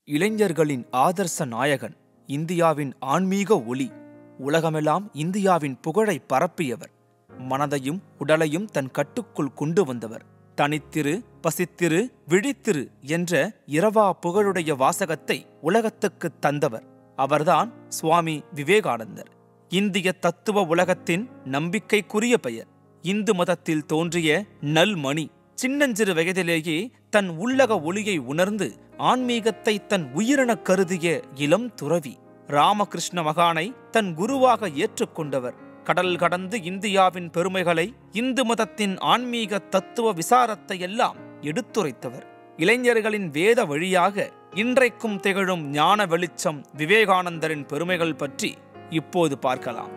இளைஞர்களின் ஆதர்ச நாயகன் இந்தியாவின் ஆன்மீக ஒளி உலகமெல்லாம் இந்தியாவின் புகழை பரப்பியவர் மனதையும் உடலையும் தன் கட்டுக்குள் கொண்டு வந்தவர் தனித்திரு பசித்திரு விழித்திரு என்ற இரவா புகழுடைய வாசகத்தை உலகத்துக்குத் தந்தவர் அவர்தான் சுவாமி விவேகானந்தர் இந்திய தத்துவ உலகத்தின் நம்பிக்கைக்குரிய பெயர் இந்து மதத்தில் தோன்றிய நல்மணி சின்னஞ்சிறு வயதிலேயே தன் உள்ளக ஒளியை உணர்ந்து ஆன்மீகத்தை தன் உயிரெனக் கருதிய இளம் துறவி ராமகிருஷ்ண மகானை தன் குருவாக ஏற்றுக்கொண்டவர் கடல் கடந்து இந்தியாவின் பெருமைகளை இந்து மதத்தின் ஆன்மீக தத்துவ விசாரத்தை எல்லாம் எடுத்துரைத்தவர் இளைஞர்களின் வேத வழியாக இன்றைக்கும் திகழும் ஞான வெளிச்சம் விவேகானந்தரின் பெருமைகள் பற்றி இப்போது பார்க்கலாம்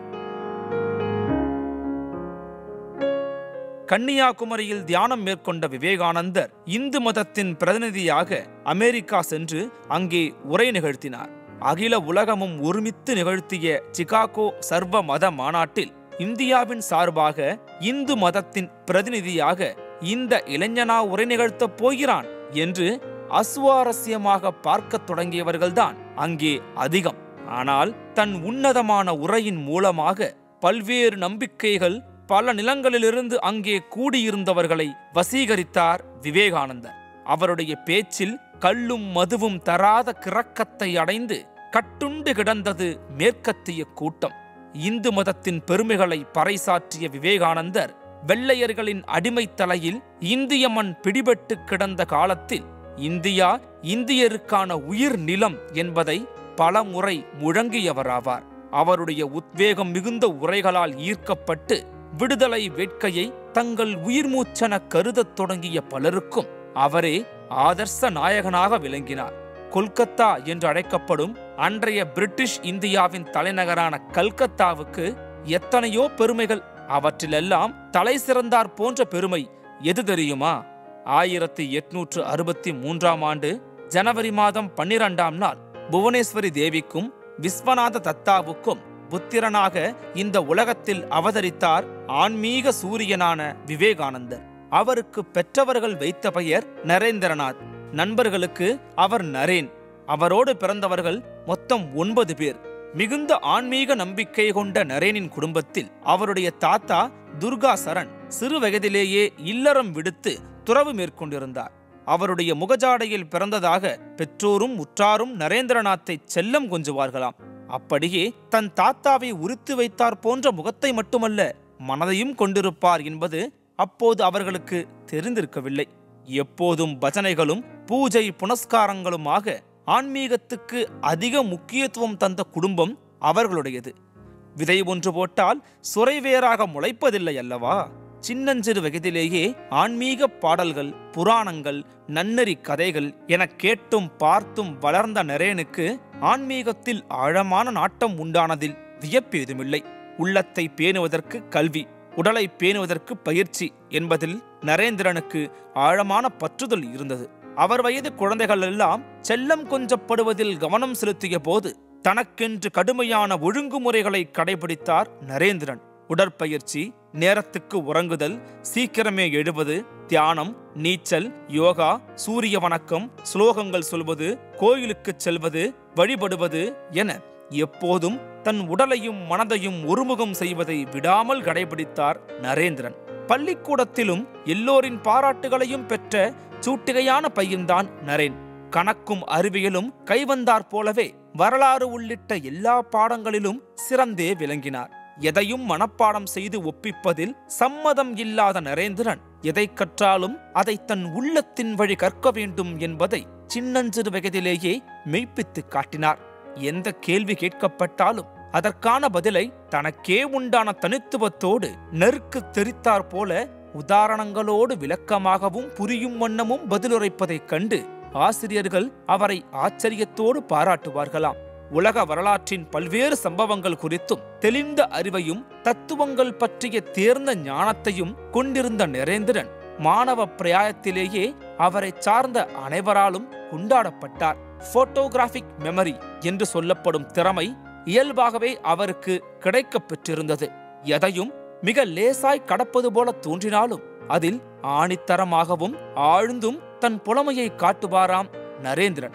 கன்னியாகுமரியில் தியானம் மேற்கொண்ட விவேகானந்தர் இந்து மதத்தின் பிரதிநிதியாக அமெரிக்கா சென்று அங்கே உரை நிகழ்த்தினார் அகில உலகமும் ஒருமித்து நிகழ்த்திய சிகாகோ சர்வ மத மாநாட்டில் இந்தியாவின் சார்பாக இந்து மதத்தின் பிரதிநிதியாக இந்த இளைஞனா உரை நிகழ்த்தப் போகிறான் என்று அசுவாரஸ்யமாக பார்க்கத் தொடங்கியவர்கள்தான் அங்கே அதிகம் ஆனால் தன் உன்னதமான உரையின் மூலமாக பல்வேறு நம்பிக்கைகள் பல நிலங்களிலிருந்து அங்கே கூடியிருந்தவர்களை வசீகரித்தார் விவேகானந்தர் அவருடைய பேச்சில் கள்ளும் மதுவும் தராத கிறக்கத்தை அடைந்து கட்டுண்டு கிடந்தது மேற்கத்திய கூட்டம் இந்து மதத்தின் பெருமைகளை பறைசாற்றிய விவேகானந்தர் வெள்ளையர்களின் அடிமைத் தலையில் இந்திய மண் பிடிபட்டு கிடந்த காலத்தில் இந்தியா இந்தியருக்கான உயிர் நிலம் என்பதை பல முறை முழங்கியவராவார் அவருடைய உத்வேகம் மிகுந்த உரைகளால் ஈர்க்கப்பட்டு விடுதலை வேட்கையை தங்கள் உயிர் மூச்சென கருதத் தொடங்கிய பலருக்கும் அவரே ஆதர்ச நாயகனாக விளங்கினார் கொல்கத்தா என்று அழைக்கப்படும் அன்றைய பிரிட்டிஷ் இந்தியாவின் தலைநகரான கல்கத்தாவுக்கு எத்தனையோ பெருமைகள் அவற்றிலெல்லாம் தலை சிறந்தார் போன்ற பெருமை எது தெரியுமா ஆயிரத்தி எட்நூற்று அறுபத்தி மூன்றாம் ஆண்டு ஜனவரி மாதம் பன்னிரண்டாம் நாள் புவனேஸ்வரி தேவிக்கும் விஸ்வநாத தத்தாவுக்கும் புத்திரனாக இந்த உலகத்தில் அவதரித்தார் ஆன்மீக சூரியனான விவேகானந்தர் அவருக்கு பெற்றவர்கள் வைத்த பெயர் நரேந்திரநாத் நண்பர்களுக்கு அவர் நரேன் அவரோடு பிறந்தவர்கள் மொத்தம் ஒன்பது பேர் மிகுந்த ஆன்மீக நம்பிக்கை கொண்ட நரேனின் குடும்பத்தில் அவருடைய தாத்தா துர்கா சரண் சிறு வயதிலேயே இல்லறம் விடுத்து துறவு மேற்கொண்டிருந்தார் அவருடைய முகஜாடையில் பிறந்ததாக பெற்றோரும் உற்றாரும் நரேந்திரநாத்தை செல்லம் கொஞ்சுவார்களாம் அப்படியே தன் தாத்தாவை உரித்து வைத்தார் போன்ற முகத்தை மட்டுமல்ல மனதையும் கொண்டிருப்பார் என்பது அப்போது அவர்களுக்கு தெரிந்திருக்கவில்லை எப்போதும் பஜனைகளும் பூஜை புனஸ்காரங்களுமாக ஆன்மீகத்துக்கு அதிக முக்கியத்துவம் தந்த குடும்பம் அவர்களுடையது விதை ஒன்று போட்டால் சுரைவேராக முளைப்பதில்லை அல்லவா சின்னஞ்சிறு வயதிலேயே ஆன்மீக பாடல்கள் புராணங்கள் நன்னெறி கதைகள் என கேட்டும் பார்த்தும் வளர்ந்த நரேனுக்கு ஆன்மீகத்தில் ஆழமான நாட்டம் உண்டானதில் வியப்பேதுமில்லை உள்ளத்தை பேணுவதற்கு கல்வி உடலை பேணுவதற்கு பயிற்சி என்பதில் நரேந்திரனுக்கு ஆழமான பற்றுதல் இருந்தது அவர் வயது குழந்தைகள் எல்லாம் செல்லம் கொஞ்சப்படுவதில் கவனம் செலுத்திய போது தனக்கென்று கடுமையான ஒழுங்குமுறைகளை கடைபிடித்தார் நரேந்திரன் உடற்பயிற்சி நேரத்துக்கு உறங்குதல் சீக்கிரமே எழுவது தியானம் நீச்சல் யோகா சூரிய வணக்கம் ஸ்லோகங்கள் சொல்வது கோயிலுக்குச் செல்வது வழிபடுவது என எப்போதும் தன் உடலையும் மனதையும் ஒருமுகம் செய்வதை விடாமல் கடைபிடித்தார் நரேந்திரன் பள்ளிக்கூடத்திலும் எல்லோரின் பாராட்டுகளையும் பெற்ற சூட்டிகையான பையன்தான் நரேன் கணக்கும் அறிவியலும் கைவந்தாற் போலவே வரலாறு உள்ளிட்ட எல்லா பாடங்களிலும் சிறந்தே விளங்கினார் எதையும் மனப்பாடம் செய்து ஒப்பிப்பதில் சம்மதம் இல்லாத நரேந்திரன் எதை கற்றாலும் அதை தன் உள்ளத்தின் வழி கற்க வேண்டும் என்பதை சின்னஞ்சிறு வயதிலேயே மெய்ப்பித்து காட்டினார் எந்த கேள்வி கேட்கப்பட்டாலும் அதற்கான பதிலை தனக்கே உண்டான தனித்துவத்தோடு நெருக்கு தெரித்தாற் போல உதாரணங்களோடு விளக்கமாகவும் புரியும் வண்ணமும் பதிலுரைப்பதைக் கண்டு ஆசிரியர்கள் அவரை ஆச்சரியத்தோடு பாராட்டுவார்களாம் உலக வரலாற்றின் பல்வேறு சம்பவங்கள் குறித்தும் தெளிந்த அறிவையும் தத்துவங்கள் பற்றிய தேர்ந்த ஞானத்தையும் கொண்டிருந்த நரேந்திரன் மாணவ பிராயத்திலேயே அவரை சார்ந்த அனைவராலும் கொண்டாடப்பட்டார் போட்டோகிராபிக் மெமரி என்று சொல்லப்படும் திறமை இயல்பாகவே அவருக்கு கிடைக்கப் பெற்றிருந்தது எதையும் மிக லேசாய் கடப்பது போல தோன்றினாலும் அதில் ஆணித்தரமாகவும் ஆழ்ந்தும் தன் புலமையை காட்டுவாராம் நரேந்திரன்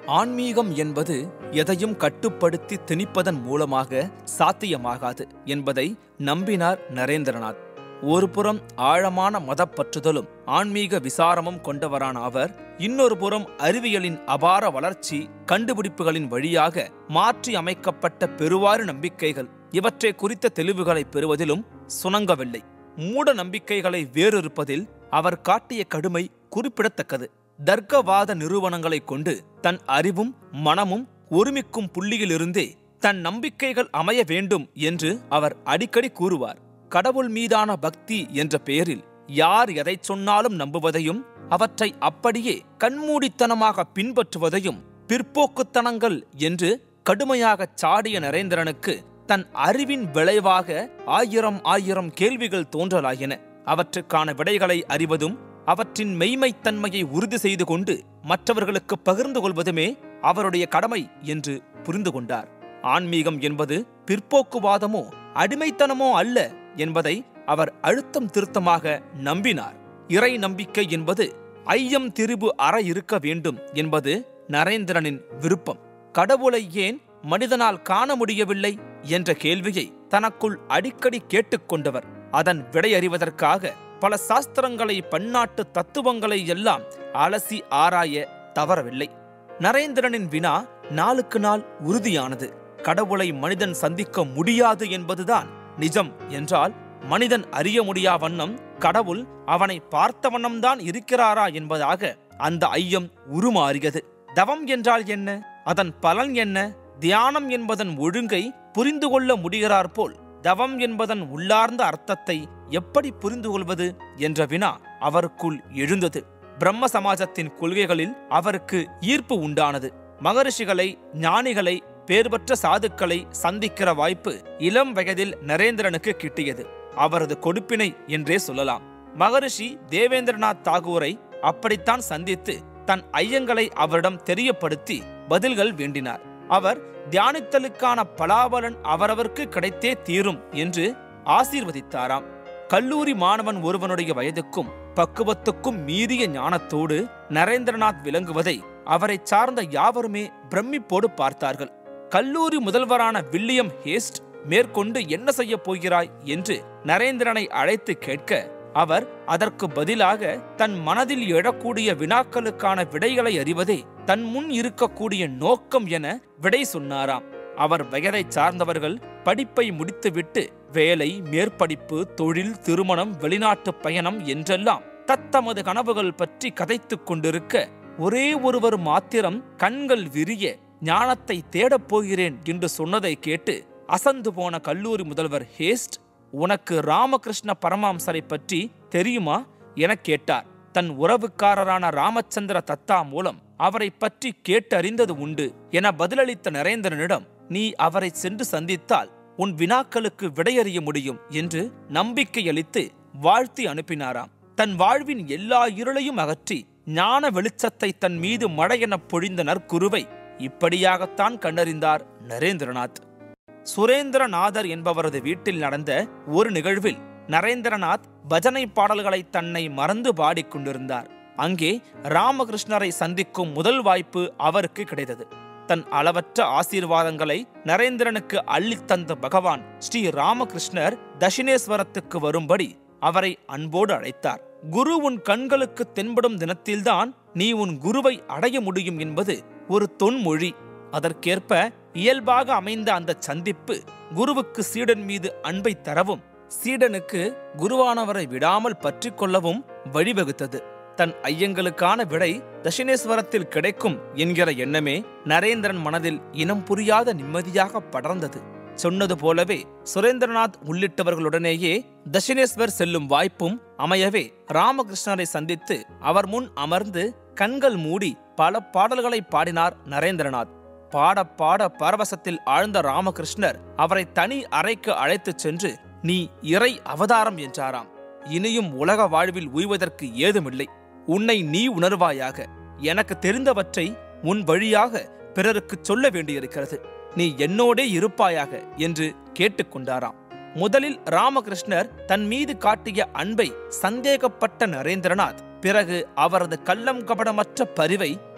ஆன்மீகம் என்பது எதையும் கட்டுப்படுத்தி திணிப்பதன் மூலமாக சாத்தியமாகாது என்பதை நம்பினார் நரேந்திரநாத் ஒருபுறம் ஆழமான மதப்பற்றுதலும் ஆன்மீக விசாரமும் கொண்டவரான அவர் இன்னொரு புறம் அறிவியலின் அபார வளர்ச்சி கண்டுபிடிப்புகளின் வழியாக மாற்றி அமைக்கப்பட்ட பெருவாறு நம்பிக்கைகள் இவற்றை குறித்த தெளிவுகளை பெறுவதிலும் சுணங்கவில்லை மூட நம்பிக்கைகளை வேறொருப்பதில் அவர் காட்டிய கடுமை குறிப்பிடத்தக்கது தர்க்கவாத நிறுவனங்களைக் கொண்டு தன் அறிவும் மனமும் ஒருமிக்கும் புள்ளியிலிருந்தே தன் நம்பிக்கைகள் அமைய வேண்டும் என்று அவர் அடிக்கடி கூறுவார் கடவுள் மீதான பக்தி என்ற பெயரில் யார் எதை சொன்னாலும் நம்புவதையும் அவற்றை அப்படியே கண்மூடித்தனமாக பின்பற்றுவதையும் பிற்போக்குத்தனங்கள் என்று கடுமையாகச் சாடிய நரேந்திரனுக்கு தன் அறிவின் விளைவாக ஆயிரம் ஆயிரம் கேள்விகள் தோன்றலாயின அவற்றுக்கான விடைகளை அறிவதும் அவற்றின் மெய்மைத்தன்மையை உறுதி செய்து கொண்டு மற்றவர்களுக்கு பகிர்ந்து கொள்வதுமே அவருடைய கடமை என்று புரிந்து கொண்டார் ஆன்மீகம் என்பது பிற்போக்குவாதமோ அடிமைத்தனமோ அல்ல என்பதை அவர் அழுத்தம் திருத்தமாக நம்பினார் இறை நம்பிக்கை என்பது ஐயம் திரிபு அற இருக்க வேண்டும் என்பது நரேந்திரனின் விருப்பம் கடவுளை ஏன் மனிதனால் காண முடியவில்லை என்ற கேள்வியை தனக்குள் அடிக்கடி கேட்டுக்கொண்டவர் அதன் விடையறிவதற்காக பல சாஸ்திரங்களை பன்னாட்டு தத்துவங்களை எல்லாம் அலசி ஆராய தவறவில்லை நரேந்திரனின் வினா நாளுக்கு நாள் உறுதியானது கடவுளை மனிதன் சந்திக்க முடியாது என்பதுதான் நிஜம் என்றால் மனிதன் அறிய முடியா வண்ணம் கடவுள் அவனை பார்த்த வண்ணம்தான் இருக்கிறாரா என்பதாக அந்த ஐயம் உருமாறியது தவம் என்றால் என்ன அதன் பலன் என்ன தியானம் என்பதன் ஒழுங்கை புரிந்து கொள்ள முடிகிறார் போல் தவம் என்பதன் உள்ளார்ந்த அர்த்தத்தை எப்படி புரிந்து கொள்வது என்ற வினா அவருக்குள் எழுந்தது பிரம்ம சமாஜத்தின் கொள்கைகளில் அவருக்கு ஈர்ப்பு உண்டானது மகரிஷிகளை ஞானிகளை பேர்பற்ற சாதுக்களை சந்திக்கிற வாய்ப்பு இளம் வயதில் நரேந்திரனுக்கு கிட்டியது அவரது கொடுப்பினை என்றே சொல்லலாம் மகரிஷி தேவேந்திரநாத் தாகூரை அப்படித்தான் சந்தித்து தன் ஐயங்களை அவரிடம் தெரியப்படுத்தி பதில்கள் வேண்டினார் அவர் தியானித்தலுக்கான பலாபலன் அவரவருக்கு கிடைத்தே தீரும் என்று ஆசீர்வதித்தாராம் கல்லூரி மாணவன் ஒருவனுடைய வயதுக்கும் பக்குவத்துக்கும் மீறிய ஞானத்தோடு நரேந்திரநாத் விளங்குவதை அவரை சார்ந்த யாவருமே பிரமிப்போடு பார்த்தார்கள் கல்லூரி முதல்வரான வில்லியம் ஹேஸ்ட் மேற்கொண்டு என்ன செய்ய போகிறாய் என்று நரேந்திரனை அழைத்து கேட்க அவர் அதற்கு பதிலாக தன் மனதில் எழக்கூடிய வினாக்களுக்கான விடைகளை அறிவதே தன் முன் இருக்கக்கூடிய நோக்கம் என விடை சொன்னாராம் அவர் வயதை சார்ந்தவர்கள் படிப்பை முடித்துவிட்டு வேலை மேற்படிப்பு தொழில் திருமணம் வெளிநாட்டு பயணம் என்றெல்லாம் தத்தமது கனவுகள் பற்றி கதைத்துக் கொண்டிருக்க ஒரே ஒருவர் மாத்திரம் கண்கள் விரிய ஞானத்தை தேடப் போகிறேன் என்று சொன்னதை கேட்டு அசந்து போன கல்லூரி முதல்வர் ஹேஸ்ட் உனக்கு ராமகிருஷ்ண பரமாம்சரை பற்றி தெரியுமா எனக் கேட்டார் தன் உறவுக்காரரான ராமச்சந்திர தத்தா மூலம் அவரை பற்றி கேட்டறிந்தது உண்டு என பதிலளித்த நரேந்திரனிடம் நீ அவரை சென்று சந்தித்தால் உன் வினாக்களுக்கு விடையறிய முடியும் என்று நம்பிக்கையளித்து வாழ்த்தி அனுப்பினாராம் தன் வாழ்வின் எல்லா இருளையும் அகற்றி ஞான வெளிச்சத்தை தன் மீது மழையெனப் பொழிந்த நற்குருவை இப்படியாகத்தான் கண்டறிந்தார் நரேந்திரநாத் சுரேந்திரநாதர் என்பவரது வீட்டில் நடந்த ஒரு நிகழ்வில் நரேந்திரநாத் பஜனை பாடல்களை தன்னை மறந்து பாடிக்கொண்டிருந்தார் அங்கே ராமகிருஷ்ணரை சந்திக்கும் முதல் வாய்ப்பு அவருக்கு கிடைத்தது தன் அளவற்ற ஆசீர்வாதங்களை நரேந்திரனுக்கு அள்ளித்தந்த பகவான் ஸ்ரீ ராமகிருஷ்ணர் தட்சிணேஸ்வரத்துக்கு வரும்படி அவரை அன்போடு அழைத்தார் குரு உன் கண்களுக்கு தென்படும் தினத்தில்தான் நீ உன் குருவை அடைய முடியும் என்பது ஒரு தொன்மொழி அதற்கேற்ப இயல்பாக அமைந்த அந்த சந்திப்பு குருவுக்கு சீடன் மீது அன்பை தரவும் சீடனுக்கு குருவானவரை விடாமல் பற்றிக் கொள்ளவும் வழிவகுத்தது தன் ஐயங்களுக்கான விடை தட்சிணேஸ்வரத்தில் கிடைக்கும் என்கிற எண்ணமே நரேந்திரன் மனதில் இனம் புரியாத நிம்மதியாக படர்ந்தது சொன்னது போலவே சுரேந்திரநாத் உள்ளிட்டவர்களுடனேயே தட்சிணேஸ்வர் செல்லும் வாய்ப்பும் அமையவே ராமகிருஷ்ணரை சந்தித்து அவர் முன் அமர்ந்து கண்கள் மூடி பல பாடல்களை பாடினார் நரேந்திரநாத் பாட பாட பரவசத்தில் ஆழ்ந்த ராமகிருஷ்ணர் அவரை தனி அறைக்கு அழைத்துச் சென்று நீ இறை அவதாரம் என்றாராம் இனியும் உலக வாழ்வில் உய்வதற்கு ஏதுமில்லை உன்னை நீ உணர்வாயாக எனக்கு தெரிந்தவற்றை உன் வழியாக பிறருக்கு சொல்ல வேண்டியிருக்கிறது நீ என்னோடே இருப்பாயாக என்று கேட்டுக்கொண்டாராம் முதலில் ராமகிருஷ்ணர் தன் மீது காட்டிய அன்பை சந்தேகப்பட்ட நரேந்திரநாத் பிறகு அவரது கள்ளம் கபடமற்ற பரிவை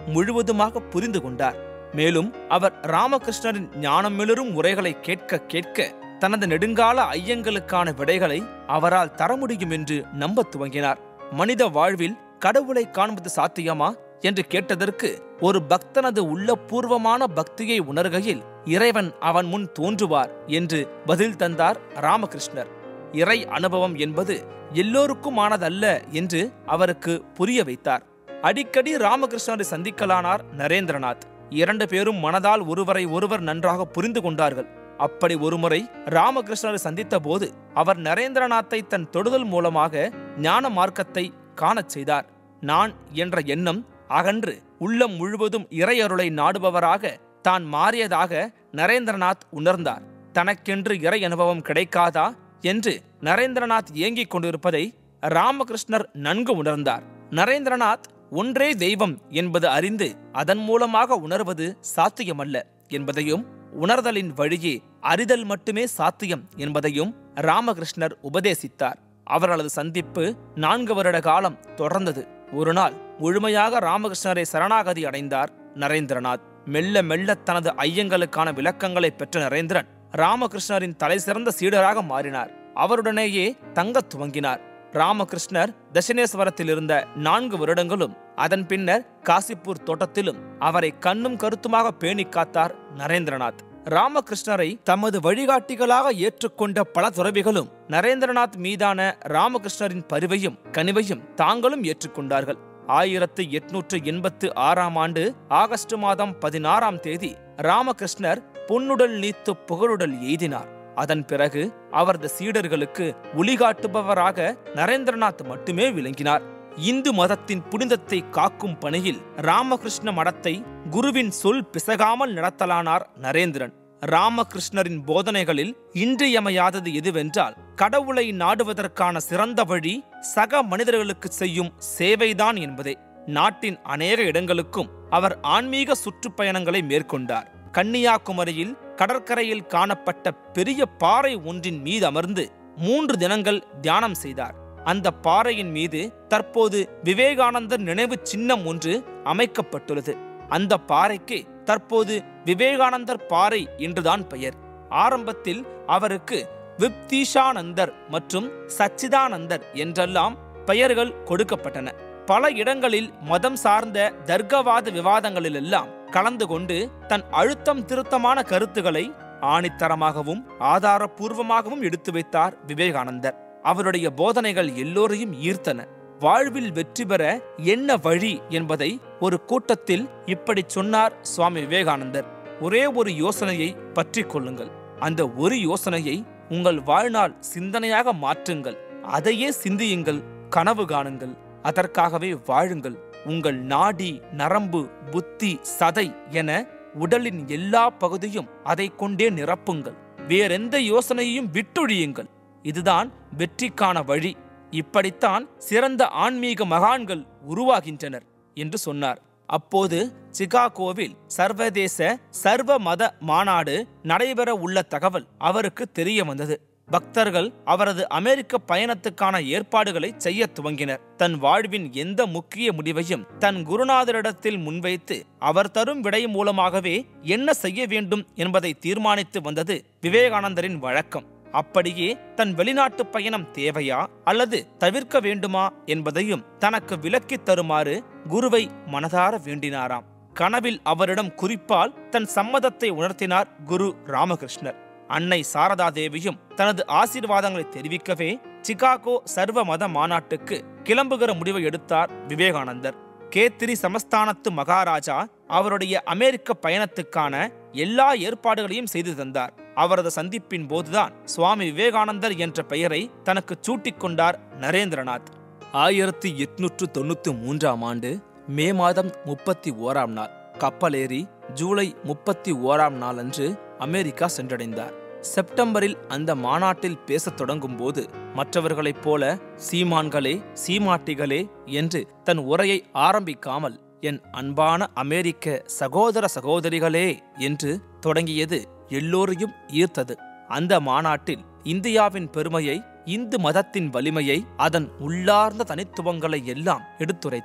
முழுவதுமாக புரிந்து கொண்டார் மேலும் அவர் ராமகிருஷ்ணரின் ஞானமிளரும் உரைகளை கேட்க கேட்க தனது நெடுங்கால ஐயங்களுக்கான விடைகளை அவரால் தர முடியும் என்று நம்பத் துவங்கினார் மனித வாழ்வில் கடவுளை காண்பது சாத்தியமா என்று கேட்டதற்கு ஒரு பக்தனது உள்ளபூர்வமான பக்தியை உணர்கையில் இறைவன் அவன் முன் தோன்றுவார் என்று பதில் தந்தார் ராமகிருஷ்ணர் இறை அனுபவம் என்பது எல்லோருக்குமானதல்ல என்று அவருக்கு புரிய வைத்தார் அடிக்கடி ராமகிருஷ்ணரை சந்திக்கலானார் நரேந்திரநாத் இரண்டு பேரும் மனதால் ஒருவரை ஒருவர் நன்றாக புரிந்து கொண்டார்கள் அப்படி ஒருமுறை ராமகிருஷ்ணரை சந்தித்த போது அவர் நரேந்திரநாத்தை தன் தொடுதல் மூலமாக ஞான மார்க்கத்தை காணச் செய்தார் நான் என்ற எண்ணம் அகன்று உள்ளம் முழுவதும் இறையருளை நாடுபவராக தான் மாறியதாக நரேந்திரநாத் உணர்ந்தார் தனக்கென்று இறை அனுபவம் கிடைக்காதா என்று நரேந்திரநாத் ஏங்கிக் கொண்டிருப்பதை ராமகிருஷ்ணர் நன்கு உணர்ந்தார் நரேந்திரநாத் ஒன்றே தெய்வம் என்பது அறிந்து அதன் மூலமாக உணர்வது சாத்தியமல்ல என்பதையும் உணர்தலின் வழியே அறிதல் மட்டுமே சாத்தியம் என்பதையும் ராமகிருஷ்ணர் உபதேசித்தார் அவர்களது சந்திப்பு நான்கு வருட காலம் தொடர்ந்தது ஒரு நாள் முழுமையாக ராமகிருஷ்ணரை சரணாகதி அடைந்தார் நரேந்திரநாத் மெல்ல மெல்ல தனது ஐயங்களுக்கான விளக்கங்களை பெற்ற நரேந்திரன் ராமகிருஷ்ணரின் தலைசிறந்த சீடராக மாறினார் அவருடனேயே தங்கத் துவங்கினார் ராமகிருஷ்ணர் தட்சிணேஸ்வரத்தில் இருந்த நான்கு வருடங்களும் அதன் பின்னர் காசிப்பூர் தோட்டத்திலும் அவரை கண்ணும் கருத்துமாக பேணிக் காத்தார் நரேந்திரநாத் ராமகிருஷ்ணரை தமது வழிகாட்டிகளாக ஏற்றுக்கொண்ட பல துறவிகளும் நரேந்திரநாத் மீதான ராமகிருஷ்ணரின் பரிவையும் கனிவையும் தாங்களும் ஏற்றுக்கொண்டார்கள் ஆயிரத்து எட்நூற்று எண்பத்து ஆறாம் ஆண்டு ஆகஸ்ட் மாதம் பதினாறாம் தேதி ராமகிருஷ்ணர் பொன்னுடல் நீத்து புகழுடல் எய்தினார் அதன் பிறகு அவரது சீடர்களுக்கு ஒளிகாட்டுபவராக நரேந்திரநாத் மட்டுமே விளங்கினார் இந்து மதத்தின் புனிதத்தை காக்கும் பணியில் ராமகிருஷ்ண மடத்தை குருவின் சொல் பிசகாமல் நடத்தலானார் நரேந்திரன் ராமகிருஷ்ணரின் போதனைகளில் இன்றியமையாதது எதுவென்றால் கடவுளை நாடுவதற்கான சிறந்த வழி சக மனிதர்களுக்கு செய்யும் சேவைதான் என்பதே நாட்டின் அநேக இடங்களுக்கும் அவர் ஆன்மீக சுற்றுப்பயணங்களை மேற்கொண்டார் கன்னியாகுமரியில் கடற்கரையில் காணப்பட்ட பெரிய பாறை ஒன்றின் மீது அமர்ந்து மூன்று தினங்கள் தியானம் செய்தார் அந்த பாறையின் மீது தற்போது விவேகானந்தர் நினைவு சின்னம் ஒன்று அமைக்கப்பட்டுள்ளது அந்த பாறைக்கு தற்போது விவேகானந்தர் பாறை என்றுதான் பெயர் ஆரம்பத்தில் அவருக்கு விப்தீஷானந்தர் மற்றும் சச்சிதானந்தர் என்றெல்லாம் பெயர்கள் கொடுக்கப்பட்டன பல இடங்களில் மதம் சார்ந்த தர்க்கவாத விவாதங்களிலெல்லாம் கலந்து கொண்டு தன் அழுத்தம் திருத்தமான கருத்துக்களை ஆணித்தரமாகவும் ஆதாரபூர்வமாகவும் எடுத்து வைத்தார் விவேகானந்தர் அவருடைய போதனைகள் எல்லோரையும் ஈர்த்தன வாழ்வில் வெற்றி பெற என்ன வழி என்பதை ஒரு கூட்டத்தில் இப்படி சொன்னார் சுவாமி விவேகானந்தர் ஒரே ஒரு யோசனையை பற்றி கொள்ளுங்கள் அந்த ஒரு யோசனையை உங்கள் வாழ்நாள் சிந்தனையாக மாற்றுங்கள் அதையே சிந்தியுங்கள் கனவு காணுங்கள் அதற்காகவே வாழுங்கள் உங்கள் நாடி நரம்பு புத்தி சதை என உடலின் எல்லா பகுதியும் அதை கொண்டே நிரப்புங்கள் வேறெந்த யோசனையையும் விட்டொழியுங்கள் இதுதான் வெற்றிக்கான வழி இப்படித்தான் சிறந்த ஆன்மீக மகான்கள் உருவாகின்றனர் என்று சொன்னார் அப்போது சிகாகோவில் சர்வதேச சர்வ மத மாநாடு நடைபெற உள்ள தகவல் அவருக்கு தெரிய வந்தது பக்தர்கள் அவரது அமெரிக்க பயணத்துக்கான ஏற்பாடுகளை செய்ய துவங்கினர் தன் வாழ்வின் எந்த முக்கிய முடிவையும் தன் குருநாதரிடத்தில் முன்வைத்து அவர் தரும் விடை மூலமாகவே என்ன செய்ய வேண்டும் என்பதை தீர்மானித்து வந்தது விவேகானந்தரின் வழக்கம் அப்படியே தன் வெளிநாட்டு பயணம் தேவையா அல்லது தவிர்க்க வேண்டுமா என்பதையும் தனக்கு விலக்கித் தருமாறு குருவை மனதார வேண்டினாராம் கனவில் அவரிடம் குறிப்பால் தன் சம்மதத்தை உணர்த்தினார் குரு ராமகிருஷ்ணர் அன்னை சாரதா தேவியும் தனது ஆசீர்வாதங்களை தெரிவிக்கவே சிகாகோ சர்வ மத மாநாட்டுக்கு கிளம்புகிற முடிவை எடுத்தார் விவேகானந்தர் கேத்திரி சமஸ்தானத்து மகாராஜா அவருடைய அமெரிக்க பயணத்துக்கான எல்லா ஏற்பாடுகளையும் செய்து தந்தார் அவரது சந்திப்பின் போதுதான் சுவாமி விவேகானந்தர் என்ற பெயரை தனக்கு சூட்டிக் கொண்டார் நரேந்திரநாத் ஆயிரத்தி எட்நூற்று தொண்ணூத்தி மூன்றாம் ஆண்டு மே மாதம் முப்பத்தி ஓராம் நாள் கப்பலேறி ஜூலை முப்பத்தி ஓராம் நாள் அன்று அமெரிக்கா சென்றடைந்தார் செப்டம்பரில் அந்த மாநாட்டில் பேசத் தொடங்கும் போது மற்றவர்களைப் போல சீமான்களே சீமாட்டிகளே என்று தன் உரையை ஆரம்பிக்காமல் என் அன்பான அமெரிக்க சகோதர சகோதரிகளே என்று தொடங்கியது எல்லோரையும் ஈர்த்தது அந்த மாநாட்டில் இந்தியாவின் பெருமையை இந்து மதத்தின் வலிமையை அதன் உள்ளார்ந்த தனித்துவங்களை எல்லாம் எடுத்துரைத்தார்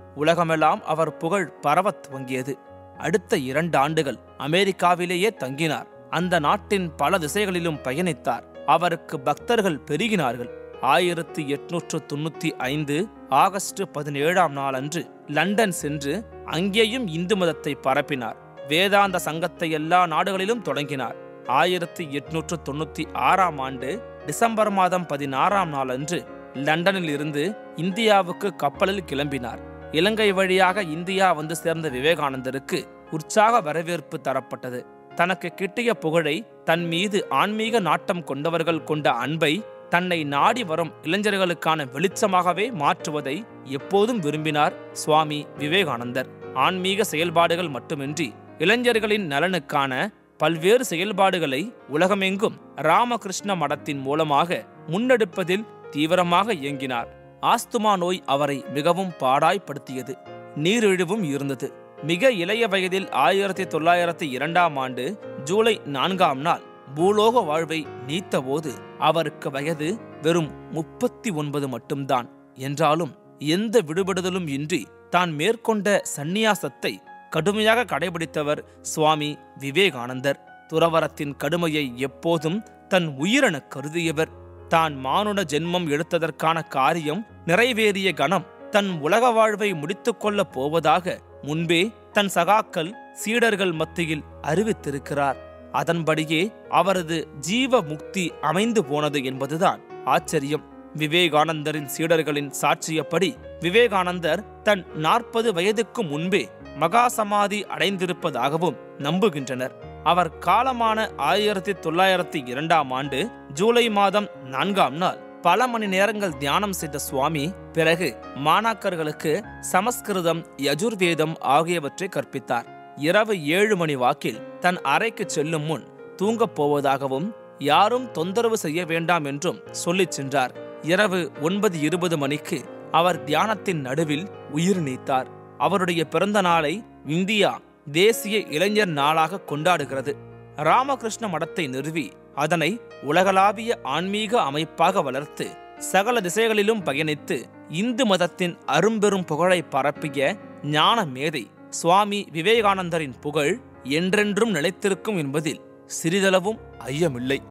உலகமெல்லாம் அவர் புகழ் பரவத் துவங்கியது அடுத்த இரண்டு ஆண்டுகள் அமெரிக்காவிலேயே தங்கினார் அந்த நாட்டின் பல திசைகளிலும் பயணித்தார் அவருக்கு பக்தர்கள் பெருகினார்கள் ஆயிரத்தி எட்நூற்று தொண்ணூத்தி ஐந்து ஆகஸ்ட் பதினேழாம் நாளன்று லண்டன் சென்று அங்கேயும் இந்து மதத்தை பரப்பினார் வேதாந்த சங்கத்தை எல்லா நாடுகளிலும் தொடங்கினார் ஆயிரத்தி எட்நூற்று தொண்ணூத்தி ஆறாம் ஆண்டு டிசம்பர் மாதம் பதினாறாம் நாளன்று லண்டனில் இருந்து இந்தியாவுக்கு கப்பலில் கிளம்பினார் இலங்கை வழியாக இந்தியா வந்து சேர்ந்த விவேகானந்தருக்கு உற்சாக வரவேற்பு தரப்பட்டது தனக்கு கிட்டிய புகழை தன் மீது ஆன்மீக நாட்டம் கொண்டவர்கள் கொண்ட அன்பை தன்னை நாடி வரும் இளைஞர்களுக்கான வெளிச்சமாகவே மாற்றுவதை எப்போதும் விரும்பினார் சுவாமி விவேகானந்தர் ஆன்மீக செயல்பாடுகள் மட்டுமின்றி இளைஞர்களின் நலனுக்கான பல்வேறு செயல்பாடுகளை உலகமெங்கும் ராமகிருஷ்ண மடத்தின் மூலமாக முன்னெடுப்பதில் தீவிரமாக இயங்கினார் ஆஸ்துமா நோய் அவரை மிகவும் பாடாய்ப்படுத்தியது நீரிழிவும் இருந்தது மிக இளைய வயதில் ஆயிரத்தி தொள்ளாயிரத்தி இரண்டாம் ஆண்டு ஜூலை நான்காம் நாள் பூலோக வாழ்வை நீத்தபோது அவருக்கு வயது வெறும் முப்பத்தி ஒன்பது மட்டும்தான் என்றாலும் எந்த விடுபடுதலும் இன்றி தான் மேற்கொண்ட சந்நியாசத்தை கடுமையாக கடைபிடித்தவர் சுவாமி விவேகானந்தர் துறவரத்தின் கடுமையை எப்போதும் தன் உயிரெனக் கருதியவர் தான் மானுட ஜென்மம் எடுத்ததற்கான காரியம் நிறைவேறிய கணம் தன் உலக வாழ்வை முடித்துக்கொள்ளப் போவதாக முன்பே தன் சகாக்கள் சீடர்கள் மத்தியில் அறிவித்திருக்கிறார் அதன்படியே அவரது ஜீவ முக்தி அமைந்து போனது என்பதுதான் ஆச்சரியம் விவேகானந்தரின் சீடர்களின் சாட்சியப்படி விவேகானந்தர் தன் நாற்பது வயதுக்கு முன்பே மகா சமாதி அடைந்திருப்பதாகவும் நம்புகின்றனர் அவர் காலமான ஆயிரத்தி தொள்ளாயிரத்தி இரண்டாம் ஆண்டு ஜூலை மாதம் நான்காம் நாள் பல மணி நேரங்கள் தியானம் செய்த சுவாமி பிறகு மாணாக்கர்களுக்கு சமஸ்கிருதம் யஜுர்வேதம் ஆகியவற்றை கற்பித்தார் இரவு ஏழு மணி வாக்கில் தன் அறைக்கு செல்லும் முன் தூங்கப் போவதாகவும் யாரும் தொந்தரவு செய்ய வேண்டாம் என்றும் சொல்லிச் சென்றார் இரவு ஒன்பது இருபது மணிக்கு அவர் தியானத்தின் நடுவில் உயிர் நீத்தார் அவருடைய பிறந்த நாளை இந்தியா தேசிய இளைஞர் நாளாக கொண்டாடுகிறது ராமகிருஷ்ண மடத்தை நிறுவி அதனை உலகளாவிய ஆன்மீக அமைப்பாக வளர்த்து சகல திசைகளிலும் பயணித்து இந்து மதத்தின் அரும்பெரும் புகழை பரப்பிய ஞான மேதை சுவாமி விவேகானந்தரின் புகழ் என்றென்றும் நிலைத்திருக்கும் என்பதில் சிறிதளவும் ஐயமில்லை